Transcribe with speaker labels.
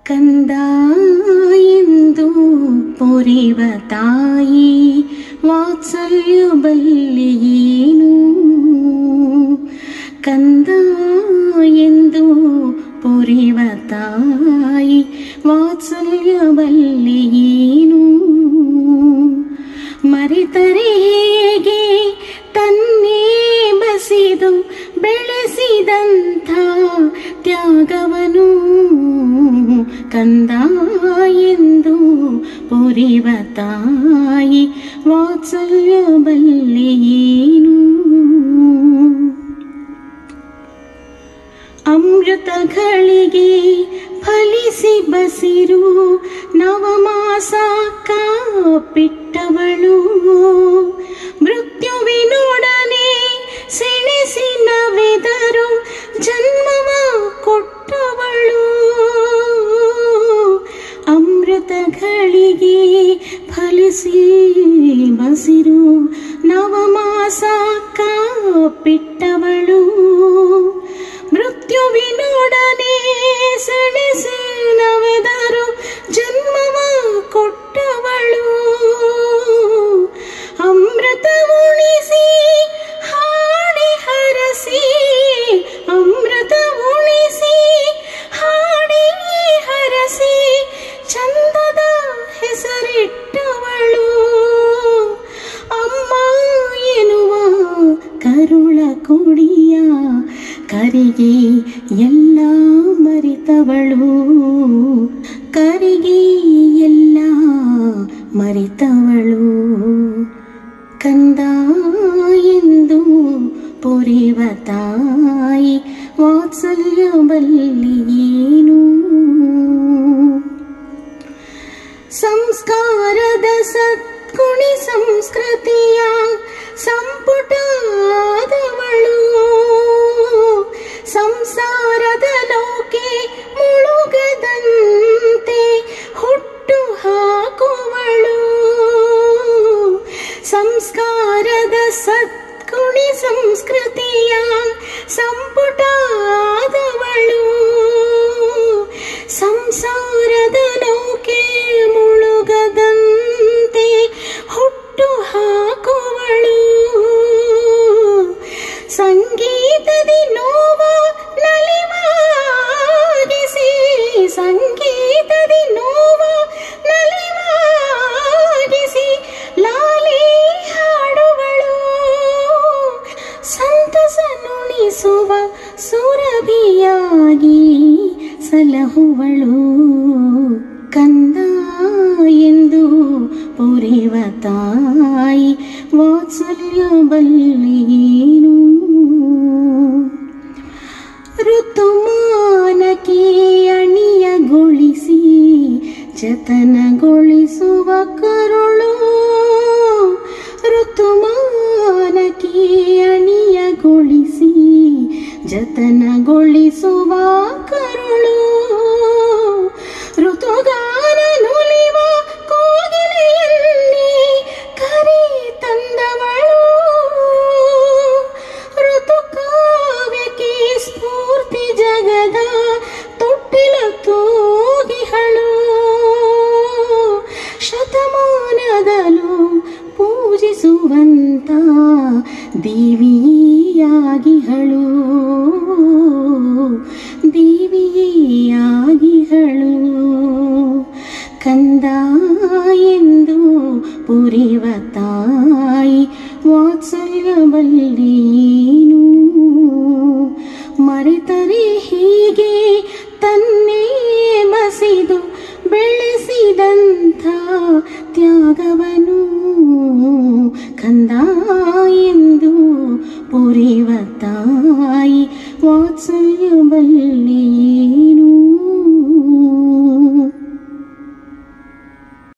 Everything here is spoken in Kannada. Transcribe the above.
Speaker 1: ಕಂದ ಎಂದು ಪೊರೆವ ತಾಯಿ ವಾತ್ಸಲ್ಯ ಬಲ್ಲಿಯೇನು ಕಂದ ಎಂದು ಪೊರೆವ ತಾಯಿ ವಾತ್ಸಲ್ಯ ಬಲ್ಲಿಯೇನು ಮರೆತರೆ ಹೇಗೆ ತನ್ನೇ ಬಸಿದು ಬೆಳೆಸಿದಂಥ ತ್ಯಾಗವನು ಕಂದ ಎಂದು ಪೊರೆವ ತಾಯಿ ವಾತ್ಸಲ್ಯ ಬಲ್ಲೆಯೇನು ಅಮೃತಗಳಿಗೆ ಫಲಿಸಿ ಬಸಿರು ನವಮಾಸ ಕಾಪಿಟ್ಟವಳು ಮೃತ್ಯುವಿನೊಡನೆ ಸೆಣೆಸಿ ನವೆದರು ಜನ್ಮವ ಕೊಟ್ಟವಳು ಅಮೃತಗಳಿಗೆ ಫಲಿಸಿ ಬಸಿರು ನವಮಾಸ ಕಾಪಿಟ್ಟವಳು ಮೃತ್ಯುವಿನೊಡನೆ ಸೆಣೆಸಿ ನವೆದರು ಜನ್ಮವ ಕೊಟ್ಟವಳು ಅಮೃತ ಉಣಿಸಿ ಹಾಡಿ ಹರಸಿ ಅಮೃತ ಉಣಿಸಿ ಹಾಡಿ ಹರಸಿ ಚಂದದ ಹೆಸರಿಟ್ಟವಳು ಅಮ್ಮ ಎನ್ನುವ ಕರುಳ ಕುಡಿಯ ಕರಿಗೆ ಎಲ್ಲ ಮರಿತವಳು ಕರಿಗೆ ಎಲ್ಲ ಮರಿತವಳು ಕಂದ ಎಂದು ಪೊರೆವ ತಾಯಿ ವಾತ್ಸಲ್ಯ ಬಲ್ಲಿಯೇನು ಸಂಸ್ಕಾರದ ಸತ್ಗುಣಿ ಸಂಸ್ಕೃತಿಯ ಸಂಪುಟಾದವಳು ಸಂಸಾರದ ನೌಕೆ ಮುಳುಗದಂತೆ ಹುಟ್ಟು ಹಾಕುವಳು ಸಂಸ್ಕಾರದ ಸತ್ಗುಣಿ ಸಂಸ್ಕೃತಿಯ ಸಂಪುಟಾದವಳು ಸಂಸಾರದ ನೌಕೆ ಮುಳುಗದಂತೆ ಹುಟ್ಟು ಹಾಕುವಳು ಸಂಗೀತದಿ ನೋವ ನಲಿವಾಗಿಸಿ ಸಂಗೀತದಿ ನೋವ ನಲಿವಾಗಿಸಿ ಲಾಲಿ ಹಾಡುವಳು ಸಂತಸ ನುಣಿಸುವ ಸುರಭಿಯಾಗಿ ಸಲಹುವಳು ಕಂದ ಎಂದು ಪೊರೆವ ತಾಯಿ ವಾತ್ಸಲ್ಯ ಬಲ್ಲಿಯೇನು ಋತುಮಾನಕ್ಕೆ ಅಣಿಯಗೊಳಿಸಿ ಜತನಗೊಳಿಸುವ ಕರುಳು ಋತುಮಾನಕ್ಕೆ ಅಣಿಯಗೊಳಿಸಿ ಜತನಗೊಳಿಸುವ ಕರುಳು ಋತುಗಾನ ನುಲಿವ ಕೋಗಿಲೆಯಲ್ಲಿ ಕರಿ ತಂದವಳು ಋತು ಕಾವ್ಯಕ್ಕೆ ಸ್ಫೂರ್ತಿ ಜಗದ ತೊಟ್ಟಿಲ ತೂಗಿಹಳು ಶತಮಾನದಲು ಪೂಜಿಸುವಂತ ದೇವಿಯಾಗಿಹಳು ದೇವಿಯಾಗಿಹಳು ಕಂದ ಎಂದು ಪುರಿವ ತಾಯಿ ವಾತ್ಸಲ್ಯ ಬಲ್ಲೇನು ಮರೆತರೆ ಹೀಗೆ ತನ್ನೇ ಬಸಿದು ಬೆಳೆಸಿದಂಥ ತ್ಯಾಗವನು ಕಂದ ಎಂದು ಪುರಿವ ತಾಯಿ ವಾತ್ಸಲ್ಯ ಬಲ್ಲೇನು